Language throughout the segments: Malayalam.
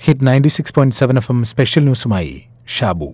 hit ninety six point seven F M special ന്യൂസുമായി ഷാബു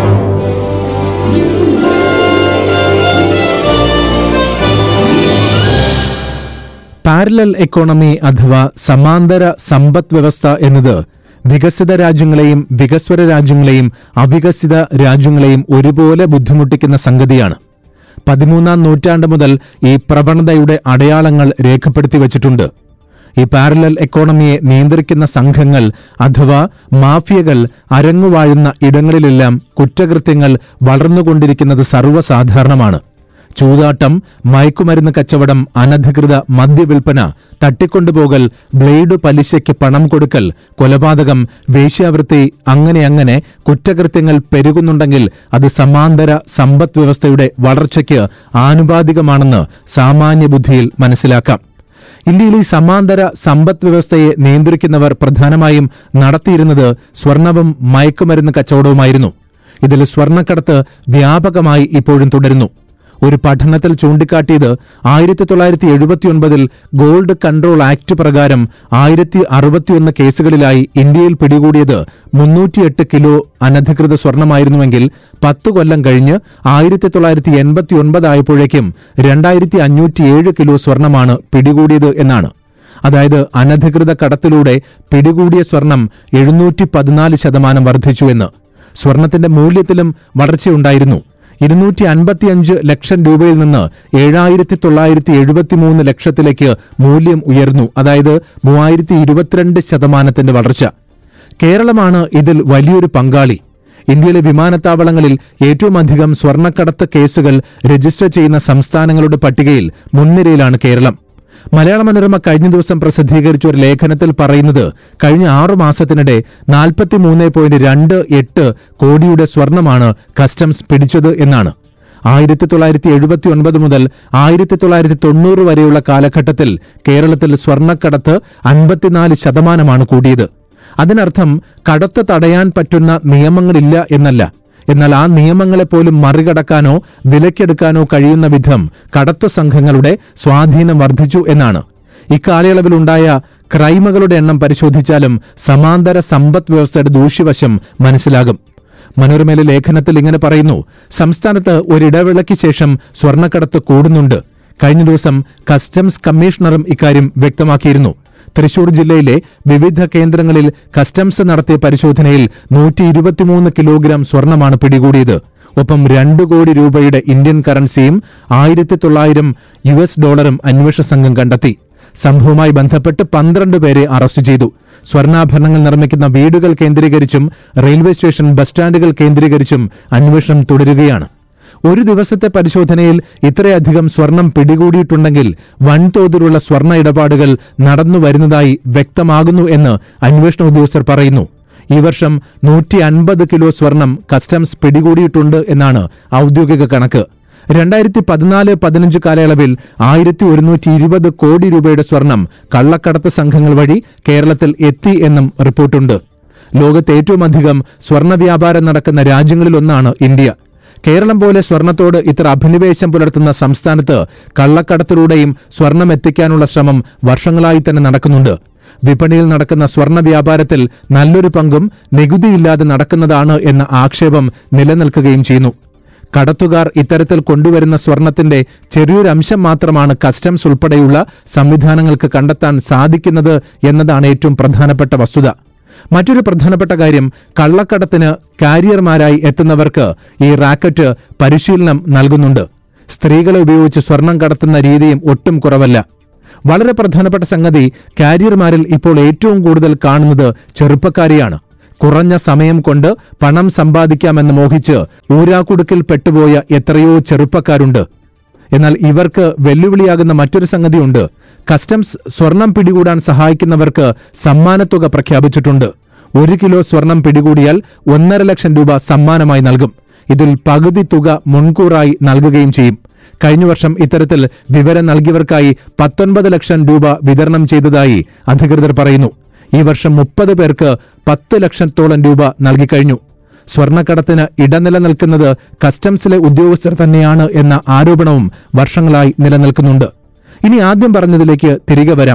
പാരലൽ എക്കോണമി അഥവാ സമാന്തര സമ്പദ് വ്യവസ്ഥ എന്നത് വികസിത രാജ്യങ്ങളെയും വികസ്വര രാജ്യങ്ങളെയും അവികസിത രാജ്യങ്ങളെയും ഒരുപോലെ ബുദ്ധിമുട്ടിക്കുന്ന സംഗതിയാണ് പതിമൂന്നാം നൂറ്റാണ്ട് മുതൽ ഈ പ്രവണതയുടെ അടയാളങ്ങൾ രേഖപ്പെടുത്തി വച്ചിട്ടുണ്ട് ഈ പാരലൽ എക്കോണമിയെ നിയന്ത്രിക്കുന്ന സംഘങ്ങൾ അഥവാ മാഫിയകൾ അരങ്ങുവാഴുന്ന ഇടങ്ങളിലെല്ലാം കുറ്റകൃത്യങ്ങൾ വളർന്നുകൊണ്ടിരിക്കുന്നത് സർവ്വസാധാരണമാണ് ചൂതാട്ടം മയക്കുമരുന്ന് കച്ചവടം അനധികൃത മദ്യവിൽപ്പന തട്ടിക്കൊണ്ടുപോകൽ ബ്ലേഡ് പലിശയ്ക്ക് പണം കൊടുക്കൽ കൊലപാതകം വേശ്യാവൃത്തി അങ്ങനെ അങ്ങനെ കുറ്റകൃത്യങ്ങൾ പെരുകുന്നുണ്ടെങ്കിൽ അത് സമാന്തര സമ്പദ് വ്യവസ്ഥയുടെ വളർച്ചയ്ക്ക് ആനുപാതികമാണെന്ന് സാമാന്യ ബുദ്ധിയിൽ മനസ്സിലാക്കാം ഇന്ത്യയിൽ ഈ സമാന്തര സമ്പദ് വ്യവസ്ഥയെ നിയന്ത്രിക്കുന്നവർ പ്രധാനമായും നടത്തിയിരുന്നത് സ്വർണവും മയക്കുമരുന്ന് കച്ചവടവുമായിരുന്നു ഇതിൽ സ്വർണ്ണക്കടത്ത് വ്യാപകമായി ഇപ്പോഴും തുടരുന്നു ഒരു പഠനത്തിൽ ചൂണ്ടിക്കാട്ടിയത് ആയിരത്തി തൊള്ളായിരത്തി എഴുപത്തിയൊൻപതിൽ ഗോൾഡ് കൺട്രോൾ ആക്ട് പ്രകാരം ആയിരത്തി അറുപത്തിയൊന്ന് കേസുകളിലായി ഇന്ത്യയിൽ പിടികൂടിയത് മുന്നൂറ്റിയെട്ട് കിലോ അനധികൃത സ്വർണമായിരുന്നുവെങ്കിൽ പത്തു കൊല്ലം കഴിഞ്ഞ് ആയിരത്തി തൊള്ളായിരത്തി എൺപത്തിയൊൻപതായപ്പോഴേക്കും രണ്ടായിരത്തി അഞ്ഞൂറ്റിയേഴ് കിലോ സ്വർണമാണ് പിടികൂടിയത് എന്നാണ് അതായത് അനധികൃത കടത്തിലൂടെ പിടികൂടിയ സ്വർണം എഴുന്നൂറ്റി പതിനാല് ശതമാനം വർദ്ധിച്ചുവെന്ന് സ്വർണത്തിന്റെ മൂല്യത്തിലും വളർച്ചയുണ്ടായിരുന്നു ഇരുന്നൂറ്റി അൻപത്തിയഞ്ച് ലക്ഷം രൂപയിൽ നിന്ന് ഏഴായിരത്തി തൊള്ളായിരത്തി എഴുപത്തിമൂന്ന് ലക്ഷത്തിലേക്ക് മൂല്യം ഉയർന്നു അതായത് മൂവായിരത്തി ഇരുപത്തിരണ്ട് ശതമാനത്തിന്റെ വളർച്ച കേരളമാണ് ഇതിൽ വലിയൊരു പങ്കാളി ഇന്ത്യയിലെ വിമാനത്താവളങ്ങളിൽ ഏറ്റവും അധികം സ്വർണ്ണക്കടത്ത് കേസുകൾ രജിസ്റ്റർ ചെയ്യുന്ന സംസ്ഥാനങ്ങളുടെ പട്ടികയിൽ മുൻനിരയിലാണ് കേരളം മലയാള മനോരമ കഴിഞ്ഞ ദിവസം പ്രസിദ്ധീകരിച്ച ഒരു ലേഖനത്തിൽ പറയുന്നത് കഴിഞ്ഞ ആറു മാസത്തിനിടെ നാൽപ്പത്തിമൂന്ന് പോയിന്റ് രണ്ട് എട്ട് കോടിയുടെ സ്വർണമാണ് കസ്റ്റംസ് പിടിച്ചത് എന്നാണ് ആയിരത്തി തൊള്ളായിരത്തി എഴുപത്തി ഒൻപത് മുതൽ ആയിരത്തി തൊള്ളായിരത്തി തൊണ്ണൂറ് വരെയുള്ള കാലഘട്ടത്തിൽ കേരളത്തിൽ സ്വർണ്ണക്കടത്ത് അൻപത്തിനാല് ശതമാനമാണ് കൂടിയത് അതിനർത്ഥം കടത്ത് തടയാൻ പറ്റുന്ന നിയമങ്ങളില്ല എന്നല്ല എന്നാൽ ആ നിയമങ്ങളെപ്പോലും മറികടക്കാനോ വിലക്കെടുക്കാനോ കഴിയുന്ന വിധം കടത്തു സംഘങ്ങളുടെ സ്വാധീനം വർദ്ധിച്ചു എന്നാണ് ഇക്കാലയളവിലുണ്ടായ ക്രൈമുകളുടെ എണ്ണം പരിശോധിച്ചാലും സമാന്തര സമ്പദ് വ്യവസ്ഥയുടെ ദൂഷ്യവശം മനസ്സിലാകും മനോരമയിലെ ലേഖനത്തിൽ ഇങ്ങനെ പറയുന്നു സംസ്ഥാനത്ത് ഒരിടവേളയ്ക്ക് ശേഷം സ്വർണ്ണക്കടത്ത് കൂടുന്നുണ്ട് കഴിഞ്ഞ ദിവസം കസ്റ്റംസ് കമ്മീഷണറും ഇക്കാര്യം വ്യക്തമാക്കിയിരുന്നു തൃശൂർ ജില്ലയിലെ വിവിധ കേന്ദ്രങ്ങളിൽ കസ്റ്റംസ് നടത്തിയ പരിശോധനയിൽ നൂറ്റി ഇരുപത്തിമൂന്ന് കിലോഗ്രാം സ്വർണമാണ് പിടികൂടിയത് ഒപ്പം രണ്ടു കോടി രൂപയുടെ ഇന്ത്യൻ കറൻസിയും ആയിരത്തി തൊള്ളായിരം യു എസ് ഡോളറും അന്വേഷണ സംഘം കണ്ടെത്തി സംഭവവുമായി ബന്ധപ്പെട്ട് പന്ത്രണ്ട് പേരെ അറസ്റ്റ് ചെയ്തു സ്വർണ്ണാഭരണങ്ങൾ നിർമ്മിക്കുന്ന വീടുകൾ കേന്ദ്രീകരിച്ചും റെയിൽവേ സ്റ്റേഷൻ ബസ് സ്റ്റാൻഡുകൾ കേന്ദ്രീകരിച്ചും അന്വേഷണം തുടരുകയാണ് ഒരു ദിവസത്തെ പരിശോധനയിൽ ഇത്രയധികം സ്വർണം പിടികൂടിയിട്ടുണ്ടെങ്കിൽ വൻതോതിലുള്ള സ്വർണ്ണ ഇടപാടുകൾ നടന്നു വരുന്നതായി വ്യക്തമാകുന്നു എന്ന് അന്വേഷണ ഉദ്യോഗസ്ഥർ പറയുന്നു ഈ വർഷം നൂറ്റി അൻപത് കിലോ സ്വർണം കസ്റ്റംസ് പിടികൂടിയിട്ടുണ്ട് എന്നാണ് ഔദ്യോഗിക കണക്ക് രണ്ടായിരത്തി പതിനാല് പതിനഞ്ച് കാലയളവിൽ ആയിരത്തി ഒരുന്നൂറ്റി ഇരുപത് കോടി രൂപയുടെ സ്വർണം കള്ളക്കടത്ത് സംഘങ്ങൾ വഴി കേരളത്തിൽ എത്തി എന്നും റിപ്പോർട്ടുണ്ട് ലോകത്ത് ഏറ്റവും അധികം സ്വർണ്ണ വ്യാപാരം നടക്കുന്ന രാജ്യങ്ങളിലൊന്നാണ് ഇന്ത്യ കേരളം പോലെ സ്വർണത്തോട് ഇത്ര അഭിനിവേശം പുലർത്തുന്ന സംസ്ഥാനത്ത് കള്ളക്കടത്തിലൂടെയും സ്വർണം എത്തിക്കാനുള്ള ശ്രമം വർഷങ്ങളായി തന്നെ നടക്കുന്നുണ്ട് വിപണിയിൽ നടക്കുന്ന സ്വർണ്ണ വ്യാപാരത്തിൽ നല്ലൊരു പങ്കും നികുതിയില്ലാതെ നടക്കുന്നതാണ് എന്ന ആക്ഷേപം നിലനിൽക്കുകയും ചെയ്യുന്നു കടത്തുകാർ ഇത്തരത്തിൽ കൊണ്ടുവരുന്ന സ്വർണത്തിന്റെ ചെറിയൊരംശം മാത്രമാണ് കസ്റ്റംസ് ഉൾപ്പെടെയുള്ള സംവിധാനങ്ങൾക്ക് കണ്ടെത്താൻ സാധിക്കുന്നത് എന്നതാണ് ഏറ്റവും പ്രധാനപ്പെട്ട വസ്തുത മറ്റൊരു പ്രധാനപ്പെട്ട കാര്യം കള്ളക്കടത്തിന് കാരിയർമാരായി എത്തുന്നവർക്ക് ഈ റാക്കറ്റ് പരിശീലനം നൽകുന്നുണ്ട് സ്ത്രീകളെ ഉപയോഗിച്ച് സ്വർണം കടത്തുന്ന രീതിയും ഒട്ടും കുറവല്ല വളരെ പ്രധാനപ്പെട്ട സംഗതി കാരിയർമാരിൽ ഇപ്പോൾ ഏറ്റവും കൂടുതൽ കാണുന്നത് ചെറുപ്പക്കാരെയാണ് കുറഞ്ഞ സമയം കൊണ്ട് പണം സമ്പാദിക്കാമെന്ന് മോഹിച്ച് ഊരാക്കുടുക്കിൽ പെട്ടുപോയ എത്രയോ ചെറുപ്പക്കാരുണ്ട് എന്നാൽ ഇവർക്ക് വെല്ലുവിളിയാകുന്ന മറ്റൊരു സംഗതിയുണ്ട് കസ്റ്റംസ് സ്വർണം പിടികൂടാൻ സഹായിക്കുന്നവർക്ക് സമ്മാനത്തുക പ്രഖ്യാപിച്ചിട്ടുണ്ട് ഒരു കിലോ സ്വർണം പിടികൂടിയാൽ ഒന്നര ലക്ഷം രൂപ സമ്മാനമായി നൽകും ഇതിൽ പകുതി തുക മുൻകൂറായി നൽകുകയും ചെയ്യും കഴിഞ്ഞ വർഷം ഇത്തരത്തിൽ വിവരം നൽകിയവർക്കായി പത്തൊൻപത് ലക്ഷം രൂപ വിതരണം ചെയ്തതായി അധികൃതർ പറയുന്നു ഈ വർഷം മുപ്പത് പേർക്ക് പത്ത് ലക്ഷത്തോളം രൂപ നൽകിക്കഴിഞ്ഞു സ്വർണ്ണക്കടത്തിന് ഇടനില നിൽക്കുന്നത് കസ്റ്റംസിലെ ഉദ്യോഗസ്ഥർ തന്നെയാണ് എന്ന ആരോപണവും വർഷങ്ങളായി നിലനിൽക്കുന്നുണ്ട് ഇനി ആദ്യം പറഞ്ഞതിലേക്ക് തിരികെ വരാം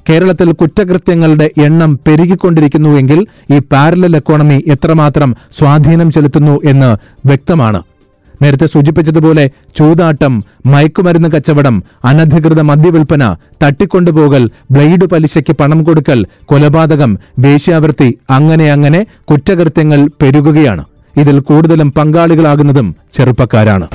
കേരളത്തിൽ കുറ്റകൃത്യങ്ങളുടെ എണ്ണം പെരുകിക്കൊണ്ടിരിക്കുന്നുവെങ്കിൽ ഈ പാരലൽ എക്കോണമി എത്രമാത്രം സ്വാധീനം ചെലുത്തുന്നു എന്ന് വ്യക്തമാണ് നേരത്തെ സൂചിപ്പിച്ചതുപോലെ ചൂതാട്ടം മയക്കുമരുന്ന് കച്ചവടം അനധികൃത മദ്യവിൽപ്പന തട്ടിക്കൊണ്ടുപോകൽ ബ്ലേഡ് പലിശയ്ക്ക് പണം കൊടുക്കൽ കൊലപാതകം വേശ്യാവൃത്തി അങ്ങനെ അങ്ങനെ കുറ്റകൃത്യങ്ങൾ പെരുകുകയാണ് ഇതിൽ കൂടുതലും പങ്കാളികളാകുന്നതും ചെറുപ്പക്കാരാണ്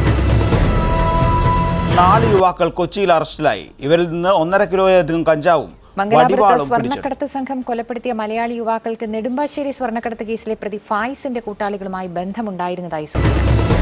നാല് യുവാക്കൾ കൊച്ചിയിൽ അറസ്റ്റിലായി ഇവരിൽ നിന്ന് ഒന്നര കിലോയിലധികം കഞ്ചാവും മംഗലാപുരത്ത് വടിവാളും പിടിച്ചെടുത്തു സ്വർണ്ണക്കടത്ത് സംഘം കൊലപ്പെടുത്തിയ മലയാളി യുവാക്കൾക്ക് നെടുമ്പാശ്ശേരി സ്വർണ്ണക്കടത്ത് കേസിലെ പ്രതി ഫായിസിന്റെ കൂട്ടാളികളുമായി ബന്ധമുണ്ടായിരുന്നതായി സൂചന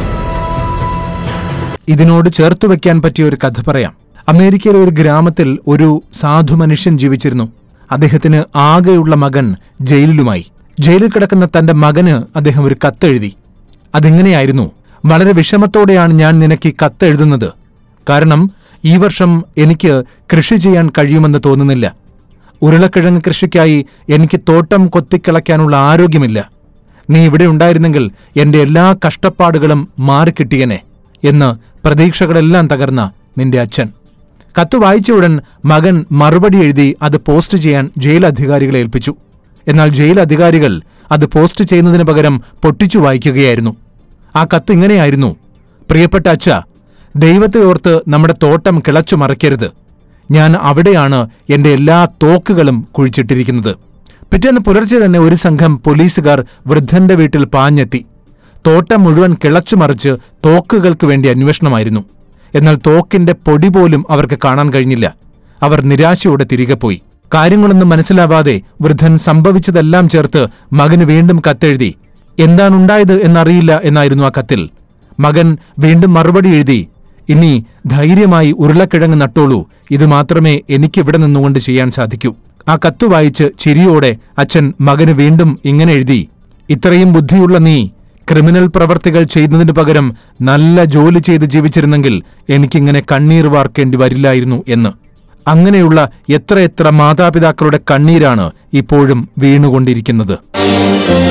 ഇതിനോട് ചേർത്തു വെക്കാൻ പറ്റിയ ഒരു കഥ പറയാം അമേരിക്കയിലെ ഒരു ഗ്രാമത്തിൽ ഒരു സാധു മനുഷ്യൻ ജീവിച്ചിരുന്നു അദ്ദേഹത്തിന് ആകെയുള്ള മകൻ ജയിലിലുമായി ജയിലിൽ കിടക്കുന്ന തന്റെ മകന് അദ്ദേഹം ഒരു കത്തെഴുതി അതിങ്ങനെയായിരുന്നു വളരെ വിഷമത്തോടെയാണ് ഞാൻ നിനക്ക് ഈ കത്തെഴുതുന്നത് കാരണം ഈ വർഷം എനിക്ക് കൃഷി ചെയ്യാൻ കഴിയുമെന്ന് തോന്നുന്നില്ല ഉരുളക്കിഴങ്ങ് കൃഷിക്കായി എനിക്ക് തോട്ടം കൊത്തിക്കിളയ്ക്കാനുള്ള ആരോഗ്യമില്ല നീ ഇവിടെ ഉണ്ടായിരുന്നെങ്കിൽ എന്റെ എല്ലാ കഷ്ടപ്പാടുകളും മാറിക്കിട്ടിയനെ എന്ന് പ്രതീക്ഷകളെല്ലാം തകർന്ന നിന്റെ അച്ഛൻ കത്ത് വായിച്ച ഉടൻ മകൻ മറുപടി എഴുതി അത് പോസ്റ്റ് ചെയ്യാൻ ജയിൽ അധികാരികളെ ഏൽപ്പിച്ചു എന്നാൽ ജയിൽ അധികാരികൾ അത് പോസ്റ്റ് ചെയ്യുന്നതിന് പകരം പൊട്ടിച്ചു വായിക്കുകയായിരുന്നു ആ കത്ത് ഇങ്ങനെയായിരുന്നു പ്രിയപ്പെട്ട അച്ഛ ദൈവത്തെ ഓർത്ത് നമ്മുടെ തോട്ടം കിളച്ചു മറയ്ക്കരുത് ഞാൻ അവിടെയാണ് എന്റെ എല്ലാ തോക്കുകളും കുഴിച്ചിട്ടിരിക്കുന്നത് പിറ്റേന്ന് പുലർച്ചെ തന്നെ ഒരു സംഘം പോലീസുകാർ വൃദ്ധന്റെ വീട്ടിൽ പാഞ്ഞെത്തി തോട്ടം മുഴുവൻ കിളച്ചുമറിച്ച് തോക്കുകൾക്ക് വേണ്ടി അന്വേഷണമായിരുന്നു എന്നാൽ തോക്കിന്റെ പൊടി പോലും അവർക്ക് കാണാൻ കഴിഞ്ഞില്ല അവർ നിരാശയോടെ തിരികെ പോയി കാര്യങ്ങളൊന്നും മനസ്സിലാവാതെ വൃദ്ധൻ സംഭവിച്ചതെല്ലാം ചേർത്ത് മകന് വീണ്ടും കത്തെഴുതി എന്താണുണ്ടായത് എന്നറിയില്ല എന്നായിരുന്നു ആ കത്തിൽ മകൻ വീണ്ടും മറുപടി എഴുതി ഇനി ധൈര്യമായി ഉരുളക്കിഴങ്ങ് നട്ടോളൂ ഇത് മാത്രമേ എനിക്കിവിടെ നിന്നുകൊണ്ട് ചെയ്യാൻ സാധിക്കൂ ആ കത്ത് വായിച്ച് ചിരിയോടെ അച്ഛൻ മകന് വീണ്ടും ഇങ്ങനെ എഴുതി ഇത്രയും ബുദ്ധിയുള്ള നീ ക്രിമിനൽ പ്രവർത്തികൾ ചെയ്യുന്നതിന് പകരം നല്ല ജോലി ചെയ്ത് ജീവിച്ചിരുന്നെങ്കിൽ എനിക്കിങ്ങനെ കണ്ണീർ വാർക്കേണ്ടി വരില്ലായിരുന്നു എന്ന് അങ്ങനെയുള്ള എത്രയെത്ര മാതാപിതാക്കളുടെ കണ്ണീരാണ് ഇപ്പോഴും വീണുകൊണ്ടിരിക്കുന്നത്